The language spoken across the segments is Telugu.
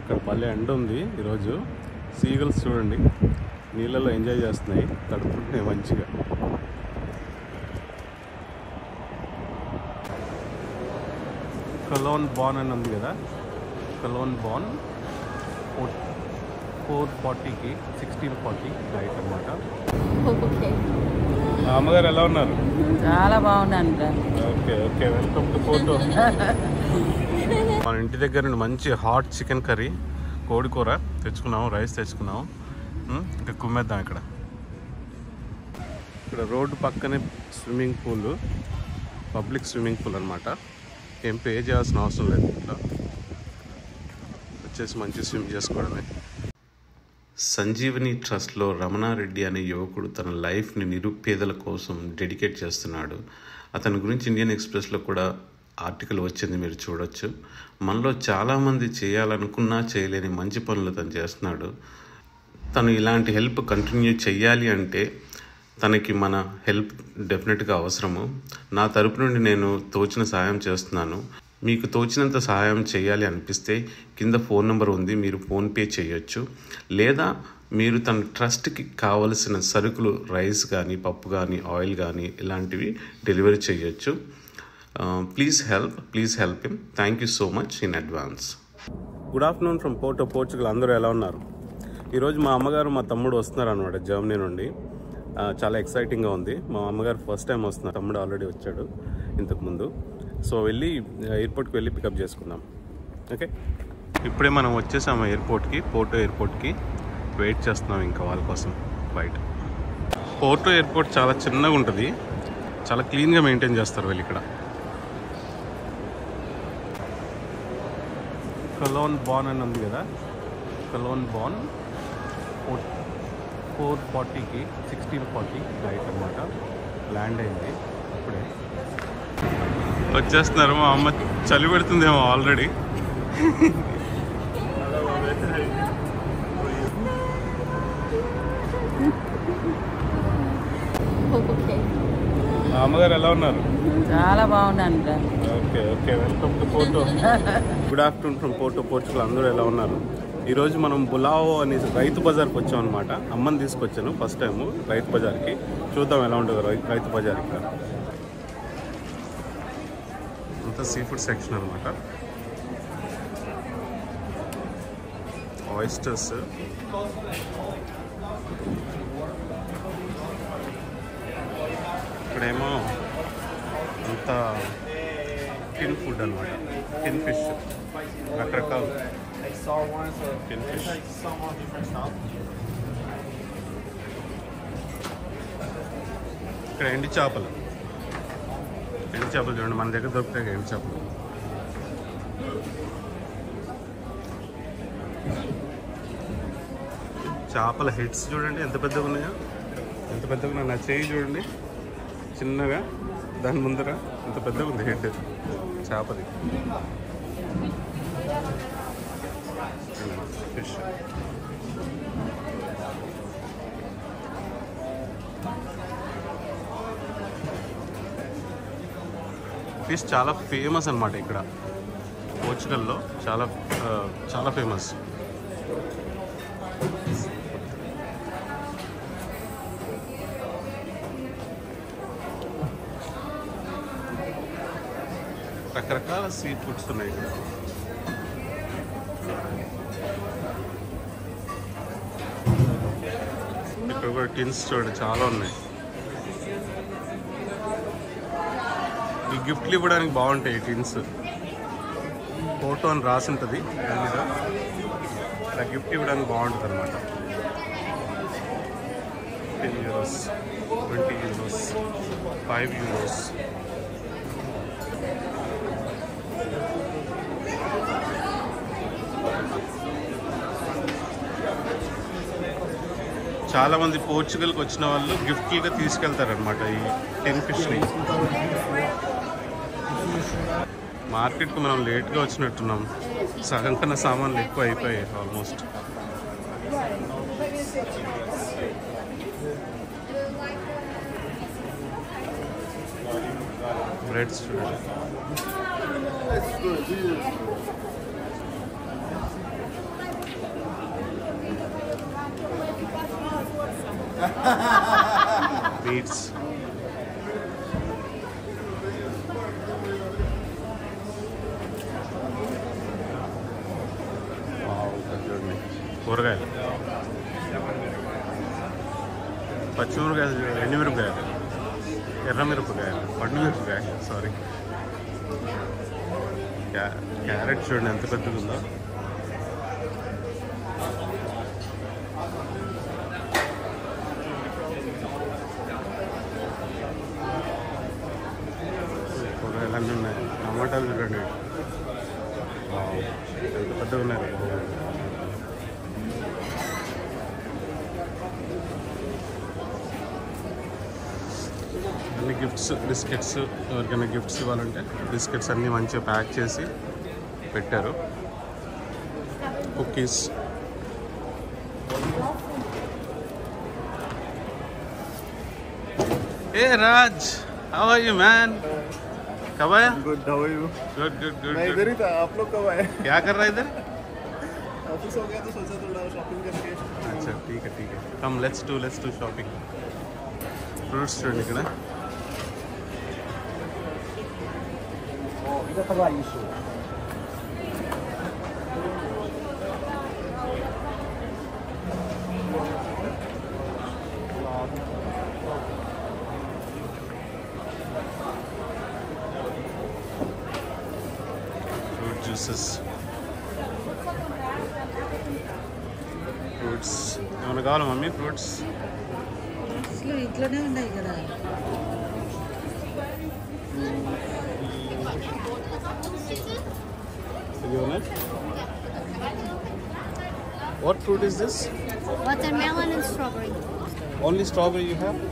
ఇక్కడ భలే ఎండ ఉంది ఈరోజు సీగల్స్ చూడండి నీళ్ళలో ఎంజాయ్ చేస్తున్నాయి తడుపుకుంటున్నాయి మంచిగా కలోన్ బాన్ అని ఉంది కదా కలోన్ బాన్ ఫోర్ ఫార్టీకి సిక్స్టీన్ ఫార్టీ రైట్ అనమాట ఓకే అమ్మగారు ఎలా ఉన్నారు చాలా బాగున్నాను రా okay okay welcome to Porto మన ఇంటి దగ్గర నుండి మంచి హాట్ చికెన్ కర్రీ కోడి కూర తెచ్చుకున్నాము రైస్ తెచ్చుకున్నాము ఉమ్, ఇంకా కుమ్మేద్దాం ఇక్కడ ఇక్కడ రోడ్డు పక్కనే swimming pool public swimming pool అనమాట ఏం పే చేయాల్సిన అవసరం లేదు ఇట్లా వచ్చేసి మంచి స్విమ్ చేసుకోవడమే సంజీవని ట్రస్ట్లో రమణారెడ్డి అనే యువకుడు తన లైఫ్ని నిరుపేదల కోసం డెడికేట్ చేస్తున్నాడు అతని గురించి ఇండియన్ ఎక్స్ప్రెస్లో కూడా ఆర్టికల్ వచ్చింది మీరు చూడొచ్చు మనలో చాలామంది చేయాలనుకున్నా చేయలేని మంచి పనులు తను చేస్తున్నాడు తను ఇలాంటి హెల్ప్ కంటిన్యూ చేయాలి అంటే తనకి మన హెల్ప్ డెఫినెట్గా అవసరము నా తరపు నుండి నేను తోచిన సహాయం చేస్తున్నాను మీకు తోచినంత సహాయం చేయాలి అనిపిస్తే కింద ఫోన్ నెంబర్ ఉంది మీరు ఫోన్పే చేయొచ్చు లేదా మీరు తన ట్రస్ట్కి కావలసిన సరుకులు రైస్ కానీ పప్పు కానీ ఆయిల్ కానీ ఇలాంటివి డెలివరీ చేయొచ్చు please help please help him thank you so much in advance good afternoon from Porto Portugal అందరూ ఎలా ఉన్నారు ఈరోజు మా అమ్మగారు మా తమ్ముడు వస్తున్నారు అనమాట జర్మనీ నుండి ఆ, చాలా ఎక్సైటింగ్గా ఉంది మా అమ్మగారు ఫస్ట్ టైం వస్తున్నారు తమ్ముడు ఆల్రెడీ వచ్చాడు ఇంతకుముందు సో వెళ్ళి ఎయిర్పోర్ట్కి వెళ్ళి పికప్ చేసుకుందాం ఓకే ఇప్పుడే మనం వచ్చేసాము ఎయిర్పోర్ట్కి పోర్టో ఎయిర్పోర్ట్కి వెయిట్ చేస్తున్నాం ఇంకా వాళ్ళ కోసం బయట పోర్టో ఎయిర్పోర్ట్ చాలా చిన్నగా ఉంటుంది చాలా క్లీన్గా మెయింటైన్ చేస్తారు వీళ్ళు ఇక్కడ కలోన్ బాన్ అని ఉంది కదా కలోన్ బాన్ ఫోర్ ఫార్టీకి సిక్స్టీన్ ఫార్టీ రైట్ అనమాట ల్యాండ్ అయింది ఇప్పుడే వచ్చేస్తున్నారు మా అమ్మ చలి పెడుతుందేమో ఆల్రెడీ ఓకే అమ్మగారు ఎలా ఉన్నారు చాలా బాగున్నాను రా okay okay welcome to Porto good afternoon from Porto Portugal అందరూ ఎలా ఉన్నారు ఈరోజు మనం బులావో అని రైతు బజార్కి వచ్చాం అనమాట అమ్మని తీసుకొచ్చాను ఫస్ట్ టైం రైతు బజార్కి చూద్దాం ఎలా ఉంటుందో రై- రైతు బజార్ ఇక్కడ అంతా సీ ఫుడ్ సెక్షన్ అనమాట ఆయిస్టర్స్ ఇక్కడేమో అంతా టిన్ ఫుడ్ అనమాట టిన్ ఫిష్ రకరకాలు Like salt ones, so Tin there's fish. like some more different stuff. ఇక్కడ ఎండి చేపలు ఎండి చేపలు చూడండి మన దగ్గర దొరుకుతాయి ఎండి చేపలు చేపల హెడ్స్ చూడండి ఎంత పెద్దగా ఉన్నాయో ఎంత పెద్దగా ఉన్నాయి నా చేయి చూడండి చిన్నగా దాని ముందర ఎంత పెద్దగా ఉంది హెడ్ చేపది ఫిష్ ఫిష్ చాలా ఫేమస్ అన్నమాట ఇక్కడ పోర్చుగల్లో చాలా ఆ, చాలా ఫేమస్ రకరకాల సీ ఫుడ్స్ ఉన్నాయి ఇక్కడ ఇక్కడ కూడా టిన్స్ చూడండి చాలా ఉన్నాయి ఈ గిఫ్ట్లు ఇవ్వడానికి బాగుంటాయి ఈ టిన్స్ ఫోటో అని రాసి ఉంటుంది దాని మీద ఇలా గిఫ్ట్ ఇవ్వడానికి బాగుంటుంది అనమాట ten euros twenty euros five euros చాలా మంది పోర్చుగల్కి వచ్చిన వాళ్ళు గిఫ్ట్లుగా తీసుకెళ్తారనమాట ఈ టెన్ ఫిష్ని మార్కెట్కి మనం లేట్గా వచ్చినట్టున్నాం సగం కన్నా సామాన్లు ఎక్కువ అయిపోయాయి ఆల్మోస్ట్ బ్రెడ్స్ చూడండి బీట్స్ చూడండి కూరగాయలు పచ్చిమిరపకాయలు చూడండి ఎండు మిరపకాయలు ఎర్ర మిరపకాయలు పండు మిరపకాయలు సారీ క్యా- క్యారెట్ చూడండి ఎంత పెద్దగా ఉందో కూరగాయలు అన్నీ ఉన్నాయి టమాటాలు చూడండి వావ్, ఎంత పెద్దగా ఉన్నాయి కూరగాయలు అన్ని గిఫ్ట్స్ బిస్కెట్స్ ఎవరికైనా గిఫ్ట్స్ ఇవ్వాలంటే బిస్కెట్స్ అన్నీ మంచిగా ప్యాక్ చేసి పెట్టారు కుకీస్ ఏ Raj how are you man कब आया good how are you good good good मैं इधर ही था आप लोग कब आए क्या कर रहा है इधर ऑफिस हो गया तो सोचा थोड़ा शॉपिंग करके अच्छा ठीक है ठीक है come let's do let's do shopping fruits చూడండి ఇక్కడ इधर तक आई शो ఫ్రూట్ జ్యూసెస్ ఫ్రూట్స్ ఏమైనా కావాలా మమ్మీ ఫ్రూట్స్ అసలు ఇంట్లోనే ఉన్నాయి కదా ఇది ఉన్నాయి what fruit is this Watermelon and strawberry. Only strawberry you have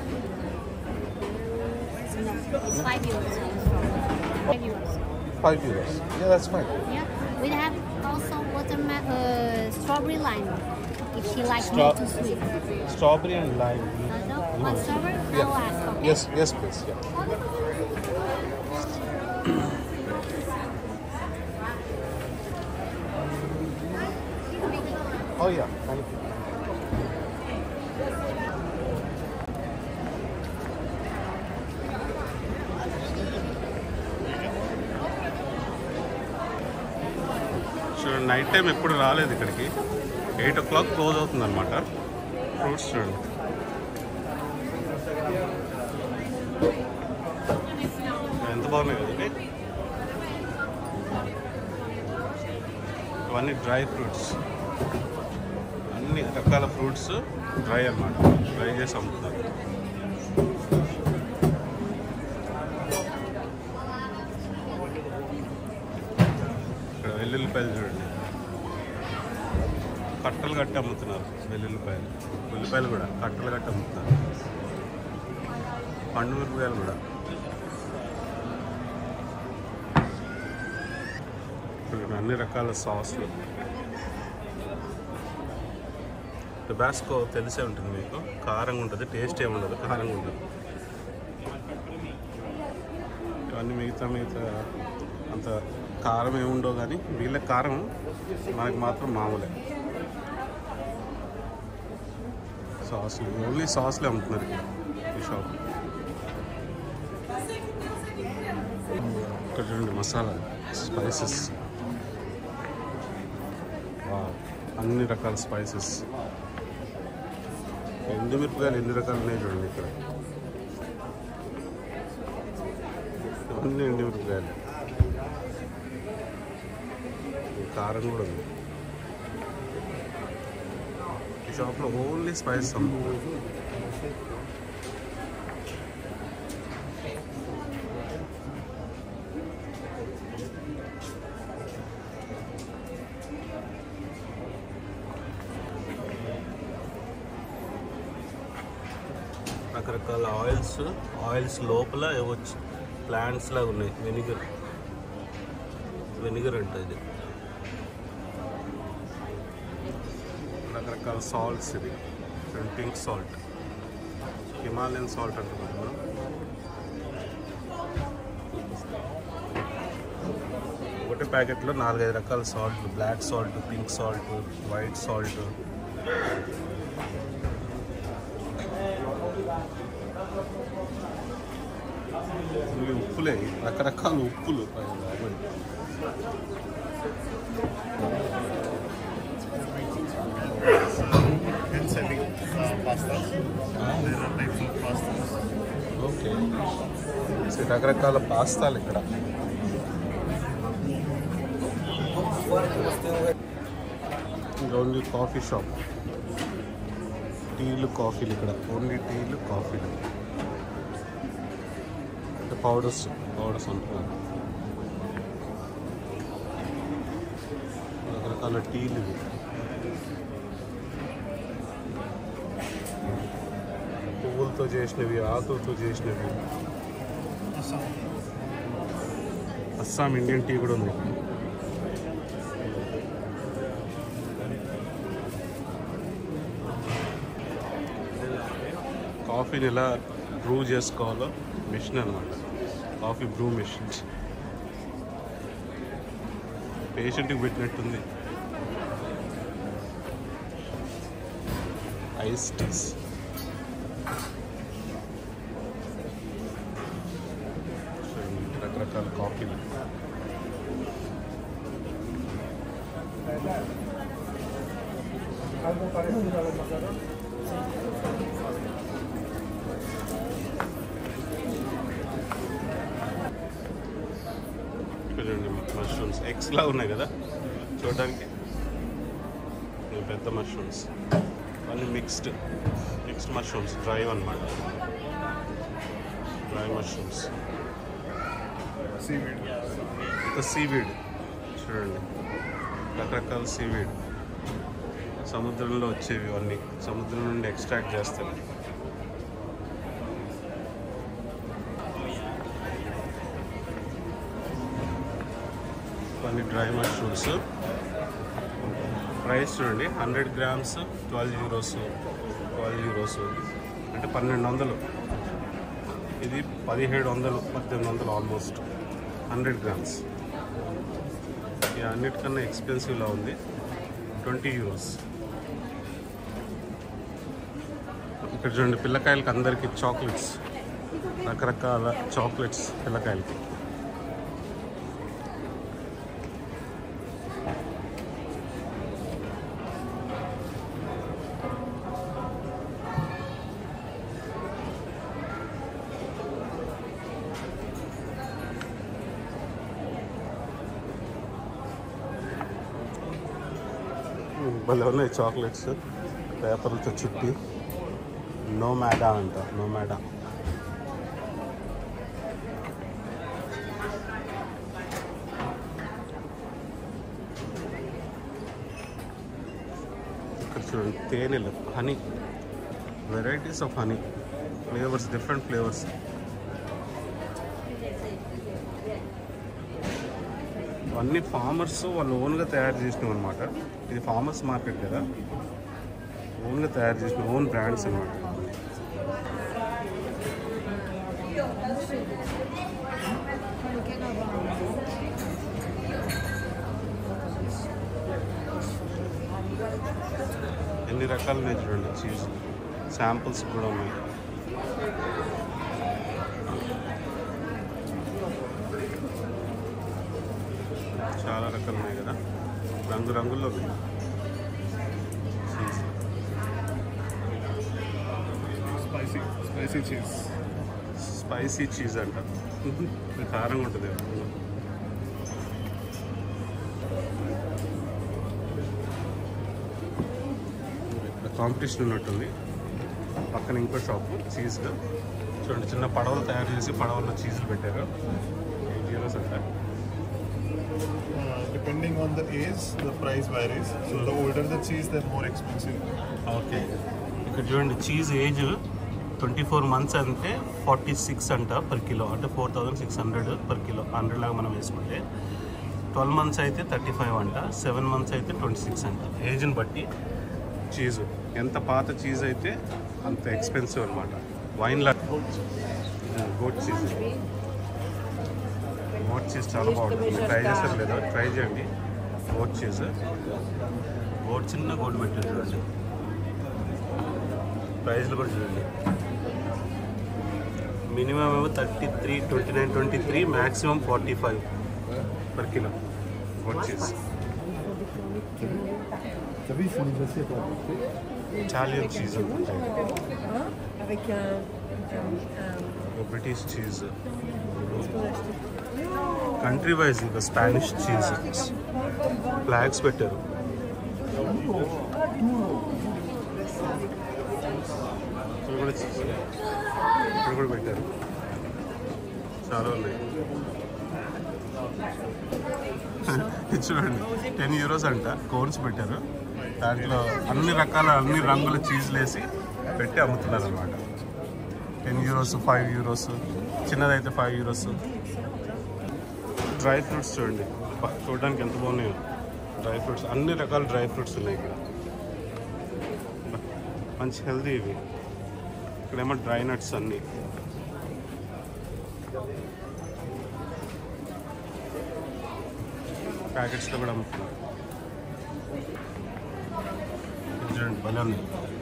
It's five euros. strawberry. Five euros. Five euros yeah that's fine Yeah. We have also watermelon, uh, strawberry lime. If she likes Straw- more too sweet. Strawberry and lime Uh, no? Want strawberry? I will ask. Okay. Yes yes please yeah Oh yeah, thank you. చూడండి నైట్ టైం ఎప్పుడు రాలేదు ఇక్కడికి ఎయిట్ ఓ క్లాక్ క్లోజ్ అవుతుంది అనమాట ఫ్రూట్స్ చూడండి ఎంత బాగున్నాయి కదండి ఇవన్నీ డ్రై ఫ్రూట్స్ అన్ని రకాల ఫ్రూట్స్ డ్రై అన్నమాట డ్రై చేసి అమ్ముతున్నారు ఇక్కడ వెల్లుల్లిపాయలు చూడండి కట్టలు కట్టి అమ్ముతున్నారు వెల్లుల్లిపాయలు ఉల్లిపాయలు కూడా కట్టలు కట్టి అమ్ముతున్నారు పండు మిరపకాయలు కూడా ఇక్కడ అన్ని రకాల సాస్లు టొబాస్కో తెలిసే ఉంటుంది మీకు కారంగా ఉంటుంది టేస్ట్ ఏమి ఉండదు కారంగా ఉంటుంది ఇవన్నీ మిగతా మిగతా అంత కారం ఏముండవు కానీ వీళ్ళ కారం మనకి మాత్రం మామూలే సాస్లు ఓన్లీ సాస్లే అమ్ముతున్నారు ఇక్కడ ఈ షాప్ ఇక్కడ చూడండి మసాలా స్పైసెస్ అన్ని రకాల స్పైసెస్ ఎండు మిరపకాయలు ఎన్ని రకాలు ఉన్నాయి చూడండి ఇక్కడ అన్ని ఎండు మిరపకాయలు ఈ కారం కూడా ఉంది ఈ షాప్లో ఓన్లీ స్పైసెస్ అమ్ముతున్నారు రకరకాల ఆయిల్స్ ఆయిల్స్ లోపల ఏవో ప్లాంట్స్ లాగా ఉన్నాయి వెనిగర్ వెనిగర్ అంట ఇది రకరకాల సాల్ట్స్ ఇది పింక్ సాల్ట్ హిమాలయన్ సాల్ట్ అంటున్నాం మనం ఒకటే ప్యాకెట్లో నాలుగైదు రకాల salt black salt pink salt white salt ఇవి ఉప్పులే రకరకాల ఉప్పులు అయ్య బాబోయ్. and selling uh, pastas. There are types of pastas. Okay so రకరకాల పాస్తాలు ఇక్కడ ఇంకా ఓన్లీ కాఫీ షాప్ టీలు కాఫీలు ఇక్కడ ఓన్లీ టీలు కాఫీలు పౌడర్స్ పౌడర్స్ అంటున్నారు రకరకాల టీలు ఇవి పువ్వులతో చేసినవి ఆకులతో చేసినవి అస్సాం ఇండియన్ టీ కూడా ఉంది కాఫీని ఎలా బ్రూ చేసుకోవాలో మిషన్ అనమాట కాఫీ బ్రూ మిషన్ పేషెంట్కి పెట్టినట్టుంది ఐస్ టీస్ రకరకాల కాఫీలు చూడండి మష్రూమ్స్ ఎగ్స్ లా ఉన్నాయి కదా చూడడానికి ఇవి పెద్ద మష్రూమ్స్ అన్ని మిక్స్డ్ మిక్స్డ్ మష్రూమ్స్ డ్రై అన్నమాట డ్రై మష్రూమ్స్ Seaweed. ఇంకా సీవీడ్ చూడండి రకరకాల సీవీడ్ సముద్రంలో వచ్చేవి అన్నీ సముద్రం నుండి ఎక్స్ట్రాక్ట్ చేస్తారు కొన్ని డ్రై మష్రూమ్స్ ప్రైస్ చూడండి hundred grams twelve euros twelve euros అంటే పన్నెండు వందలు ఇది పదిహేడు వందలు పద్దెనిమిది వందలు ఆల్మోస్ట్ హండ్రెడ్ గ్రామ్స్ ఇది అన్నిటికన్నా ఎక్స్పెన్సివ్లా ఉంది ట్వంటీ యూరోస్ ఇక్కడ చూడండి పిల్లకాయలకి అందరికీ చాక్లెట్స్ రకరకాల చాక్లెట్స్ పిల్లకాయలకి భలే ఉన్నాయి చాక్లెట్స్ పేపర్లతో చుట్టి నో మ్యాడా అంట నో మ్యాడా ఇక్కడ చూడండి తేనెలు honey varieties of honey flavours different flavours అన్ని ఫార్మర్స్ వాళ్ళు ఓన్గా తయారు చేసినవి అనమాట ఇది ఫార్మర్స్ మార్కెట్ కదా ఓన్గా తయారు చేసిన ఓన్ బ్రాండ్స్ అనమాట ఎన్ని రకాలు ఉన్నాయి చూడండి చీజ్ శాంపుల్స్ కూడా ఉన్నాయి చాలా రకాలు ఉన్నాయి కదా రంగు రంగుల్లో ఉన్నాయి cheese Spicy, spicy cheese. Spicy cheese అంట కారంగా ఉంటుంది ఇక్కడ కాంపిటీషన్ ఉన్నట్టుంది పక్కన ఇంకో షాపు చీజ్గా చూడండి చిన్న పడవలు తయారు చేసి పడవల్లో చీజులు పెట్టారు ఎయిట్ జీరోస్ అంట Uh, depending on the age, the price varies. So the older the cheese, the more expensive. Okay ఇక్కడ చూడండి cheese age twenty four months అంటే ఫార్టీ సిక్స్ అంట పర్ కిలో అంటే four thousand six hundred per kilo hundred లాగా మనం వేసుకుంటే ట్వెల్వ్ మంత్స్ అయితే థర్టీ ఫైవ్ అంట సెవెన్ మంత్స్ అయితే ట్వంటీ సిక్స్ అంట ఏజ్ని బట్టి చీజ్ ఎంత పాత చీజ్ అయితే అంత ఎక్స్పెన్సివ్ అనమాట వైన్ లా గోట్ చీజ్ గోట్ చీజ్ చాలా బాగుంటుంది ట్రై చేస్తారు లేదా ట్రై చేయండి గోట్ చీజ్ గోట్ చిన్న గోట్ పెట్టారు చూడండి ప్రైజ్లు కూడా చూడండి మినిమం ఏమో thirty three twenty nine twenty three maximum forty five per kilo goat cheese T'as vu, ils font des assiettes en Italian cheese Avec un. un- British cheese country wise ఇంకా స్పానిష్ చీజ్ ఫ్లాగ్స్ పెట్టారు ఇక్కడ కూడా cheese. ఇక్కడ కూడా పెట్టారు చాలా ఉన్నాయి ఇది చూడండి టెన్ యూరోస్ అంట కోన్స్ పెట్టారు దాంట్లో అన్ని రకాల అన్ని రంగుల చీజ్లు వేసి పెట్టి అమ్ముతున్నారు అనమాట టెన్ యూరోస్ ఫైవ్ యూరోస్ చిన్నదైతే ఫైవ్ యూరోస్ డ్రై ఫ్రూట్స్ చూడండి అబ్బా, చూడడానికి ఎంత బాగున్నాయో డ్రై ఫ్రూట్స్ అన్ని రకాల డ్రై ఫ్రూట్స్ ఉన్నాయి ఇక్కడ అబ్బా, మంచి హెల్దీ ఇవి ఇక్కడేమో డ్రై నట్స్ అన్నీ ప్యాకెట్స్లో కూడా అమ్ముతున్నారు ఇది చూడండి భలే ఉంది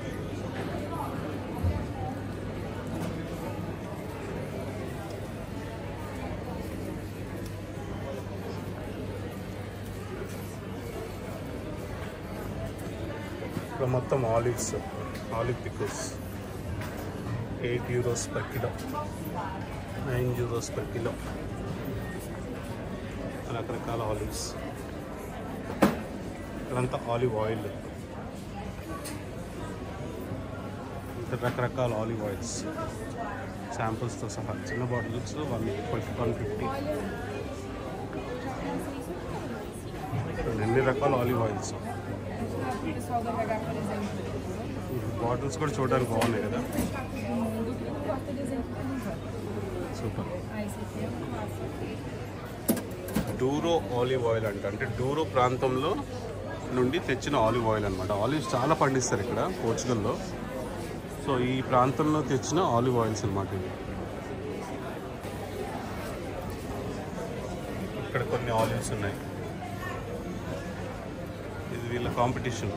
ఇక్కడ మొత్తం olives olive pickles eight euros per kilo nine euros per kilo రకరకాల ఆలివ్స్ ఇక్కడంతా ఆలివ్ ఆయిల్ ఇంకా రకరకాల ఆలివ్ ఆయిల్స్ శాంపుల్స్తో సహా చిన్న బాటిల్స్ వన్ వన్ ఫిఫ్టీ ఎన్ని రకాల ఆలివ్ ఆయిల్స్ బాటిల్స్ కూడా చూడడానికి బాగున్నాయి కదా సూపర్ డూరో ఆలివ్ ఆయిల్ అంట అంటే డూరో ప్రాంతంలో నుండి తెచ్చిన ఆలివ్ ఆయిల్ అనమాట ఆలివ్స్ చాలా పండిస్తారు ఇక్కడ పోర్చుగల్లో సో ఈ ప్రాంతంలో తెచ్చిన ఆలివ్ ఆయిల్స్ అనమాట ఇవి ఇక్కడ కొన్ని ఆలివ్స్ ఉన్నాయి ఇది వీళ్ళ కాంపిటీషన్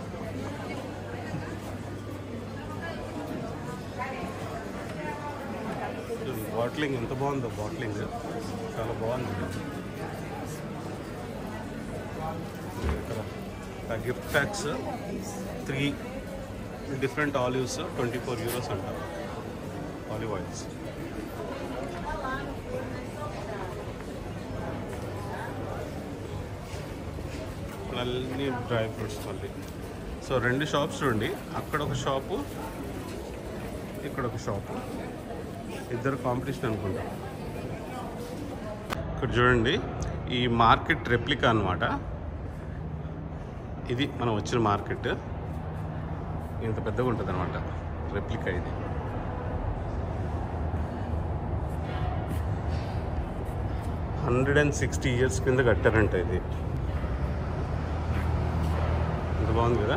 బాట్లింగ్ ఎంత బాగుందో బాట్లింగ్ చాలా బాగుంది ఇక్కడ gift packs three different olives twenty four euros అంట ఆలివ్ ఆయిల్స్ అన్నీ డ్రై ఫ్రూట్స్ మళ్ళీ సో రెండు షాప్స్ చూడండి అక్కడ ఒక షాపు ఇక్కడ ఒక షాపు ఇద్దరు కాంపిటీషన్ అనుకుంటా ఇక్కడ చూడండి ఈ మార్కెట్ రెప్లికా అనమాట ఇది మనం వచ్చిన మార్కెట్ ఇంత పెద్దగా ఉంటుంది అనమాట రెప్లికా ఇది హండ్రెడ్ అండ్ సిక్స్టీ ఇయర్స్ కింద కట్టారంట ఇది ఎంత బాగుంది కదా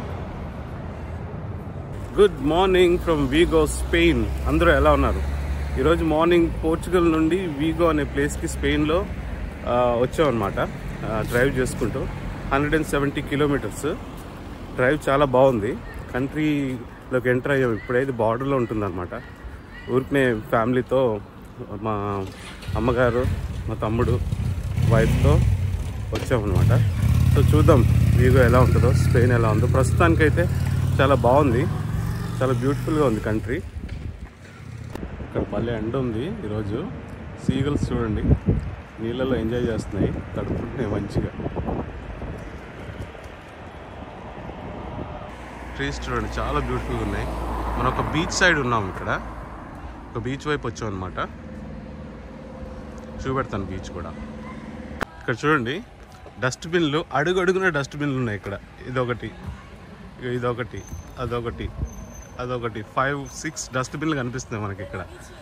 good morning from Vigo Spain అందరూ ఎలా ఉన్నారు ఈరోజు మార్నింగ్ పోర్చుగల్ నుండి వీగో అనే ప్లేస్కి స్పెయిన్లో వచ్చామన్నమాట డ్రైవ్ చేసుకుంటూ hundred and seventy kilometres drive చాలా బాగుంది కంట్రీలోకి ఎంటర్ అయ్యాం ఇప్పుడైతే బార్డర్లో ఉంటుందన్నమాట ఊరికనే ఫ్యామిలీతో మా అమ్మగారు మా తమ్ముడు వైఫ్తో వచ్చామన్నమాట సో చూద్దాం వీగో ఎలా ఉంటుందో స్పెయిన్ ఎలా ఉందో ప్రస్తుతానికైతే చాలా బాగుంది చాలా బ్యూటిఫుల్గా ఉంది కంట్రీ ఇక్కడ భలే ఎండ ఉంది ఈరోజు సీగల్స్ చూడండి నీళ్ళలో ఎంజాయ్ చేస్తున్నాయి తడుపుకుంటున్నాయి మంచిగా ట్రీస్ చూడండి చాలా బ్యూటిఫుల్గా ఉన్నాయి మనం ఒక బీచ్ సైడ్ ఉన్నాం ఇక్కడ ఒక బీచ్ వైపు వచ్చాం అనమాట చూపెడతాను బీచ్ కూడా ఇక్కడ చూడండి డస్ట్బిన్లు అడుగు అడుగున డస్ట్బిన్లు ఉన్నాయి ఇక్కడ ఇదొకటి ఇగో ఇదొకటి అదొకటి అదొకటి ఫైవ్ సిక్స్ డస్ట్బిన్లు కనిపిస్తున్నాయి మనకి ఇక్కడ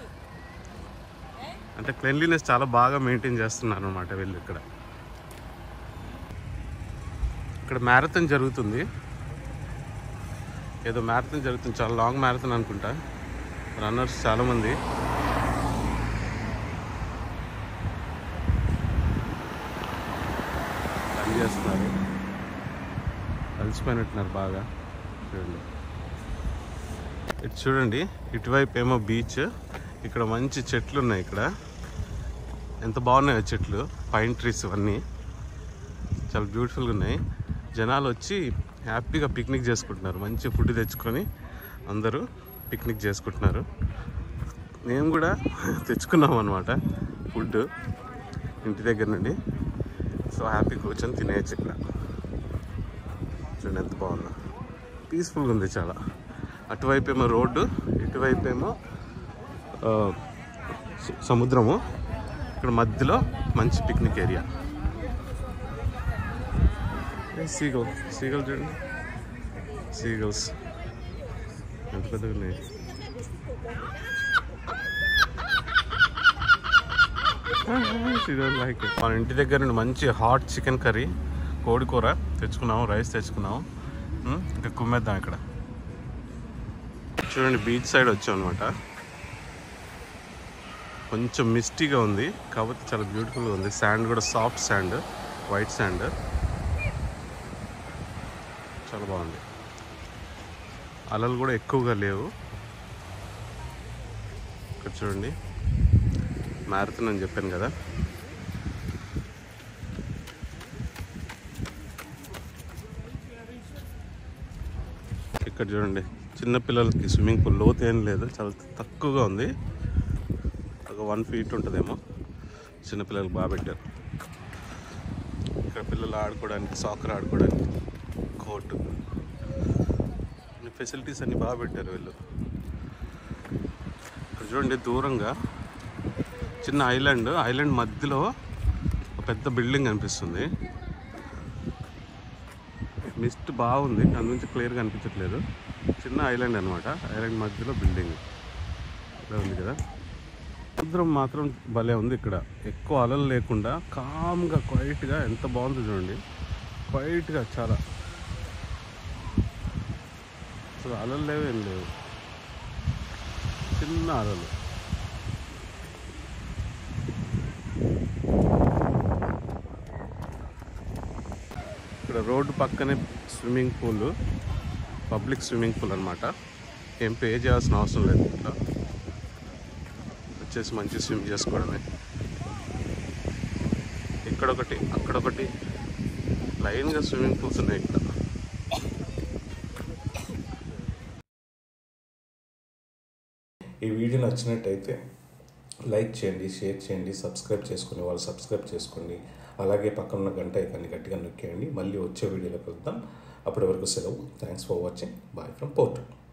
అంటే క్లెన్లీనెస్ చాలా బాగా మెయింటైన్ చేస్తున్నారు అనమాట వీళ్ళు ఇక్కడ ఇక్కడ మ్యారథాన్ జరుగుతుంది ఏదో మ్యారథాన్ జరుగుతుంది చాలా లాంగ్ మ్యారథాన్ అనుకుంటా రన్నర్స్ చాలామంది రన్ చేస్తున్నారు కలిసిపోయినట్టున్నారు బాగా చూడండి ఇటు చూడండి ఇటువైపు ఏమో బీచ్ ఇక్కడ మంచి చెట్లు ఉన్నాయి ఇక్కడ ఎంత బాగున్నాయో చెట్లు పైన్ ట్రీస్ ఇవన్నీ చాలా బ్యూటిఫుల్గా ఉన్నాయి జనాలు వచ్చి హ్యాపీగా పిక్నిక్ చేసుకుంటున్నారు మంచి ఫుడ్ తెచ్చుకొని అందరూ పిక్నిక్ చేసుకుంటున్నారు మేము కూడా తెచ్చుకున్నాం అనమాట ఫుడ్ ఇంటి దగ్గర నుండి సో హ్యాపీ కూర్చొని తినేయచ్చు ఇక్కడ చూడండి ఎంత బాగుందో పీస్ఫుల్గా ఉంది చాలా అటువైపు ఏమో రోడ్డు ఇటువైపు ఏమో ఆ, స- సముద్రము ఇక్కడ మధ్యలో మంచి పిక్నిక్ ఏరియా సీగల్ సీగల్ చూడండి సీగల్స్ ఎంత పెద్దగా ఉన్నాయి లైక్ మన ఇంటి దగ్గర నుండి మంచి హాట్ చికెన్ కర్రీ కోడి కూర తెచ్చుకున్నాము రైస్ తెచ్చుకున్నాము ఉమ్, ఇంకా కుమ్మేద్దాం ఇక్కడ చూడండి బీచ్ సైడ్ వచ్చాం అనమాట కొంచెం మిస్టీగా ఉంది కాబట్టి చాలా బ్యూటిఫుల్గా ఉంది శాండ్ కూడా సాఫ్ట్ శాండ్ వైట్ శాండ్ చాలా బాగుంది అలలు కూడా ఎక్కువగా లేవు ఇక్కడ చూడండి మ్యారథన్ అని చెప్పాను కదా ఇక్కడ చూడండి చిన్న పిల్లలకి స్విమ్మింగ్ పూల్ లోతు ఏం లేదు చాలా తక్కువగా ఉంది ఒక వన్ ఫీట్ ఉంటుందేమో చిన్నపిల్లలకు బాగా పెట్టారు ఇక్కడ పిల్లలు ఆడుకోవడానికి సాకర్ ఆడుకోవడానికి కోర్టు ఫెసిలిటీస్ అన్ని బాగా పెట్టారు వీళ్ళు ఇక్కడ చూడండి దూరంగా చిన్న ఐలాండ్ ఐలాండ్ మధ్యలో ఒక పెద్ద బిల్డింగ్ కనిపిస్తుంది మిస్ట్ బాగుంది అందు నుంచి క్లియర్గా అనిపించట్లేదు చిన్న ఐలాండ్ అనమాట ఐలాండ్ మధ్యలో బిల్డింగ్ ఇలా ఉంది కదా సముద్రం మాత్రం భలే ఉంది ఇక్కడ ఎక్కువ అలలు లేకుండా కామ్గా క్వైట్గా ఎంత బాగుందో చూడండి క్వైట్గా చాలా అసలు అలలు లేవు ఏం లేవు చిన్న అలలు ఇక్కడ రోడ్డు పక్కనే swimming pool public swimming pool అనమాట ఏం పే చేయాల్సిన అవసరం లేదు ఇట్లా వచ్చేసి మంచి స్విమ్ చేసుకోవడమే ఇక్కడొకటి అక్కడొకటి లైన్గా స్విమ్మింగ్ పూల్స్ ఉన్నాయి ఇక్కడ ఈ వీడియో నచ్చినట్టయితే లైక్ చేయండి షేర్ చేయండి సబ్స్క్రైబ్ చేసుకుని వాళ్ళు సబ్స్క్రైబ్ చేసుకోండి అలాగే పక్కన ఉన్న గంట ఐకాన్ని గట్టిగా నొక్కేయండి మళ్ళీ వచ్చే వీడియోలో కలుద్దాం అప్పటి వరకు సెలవు thanks for watching bye from port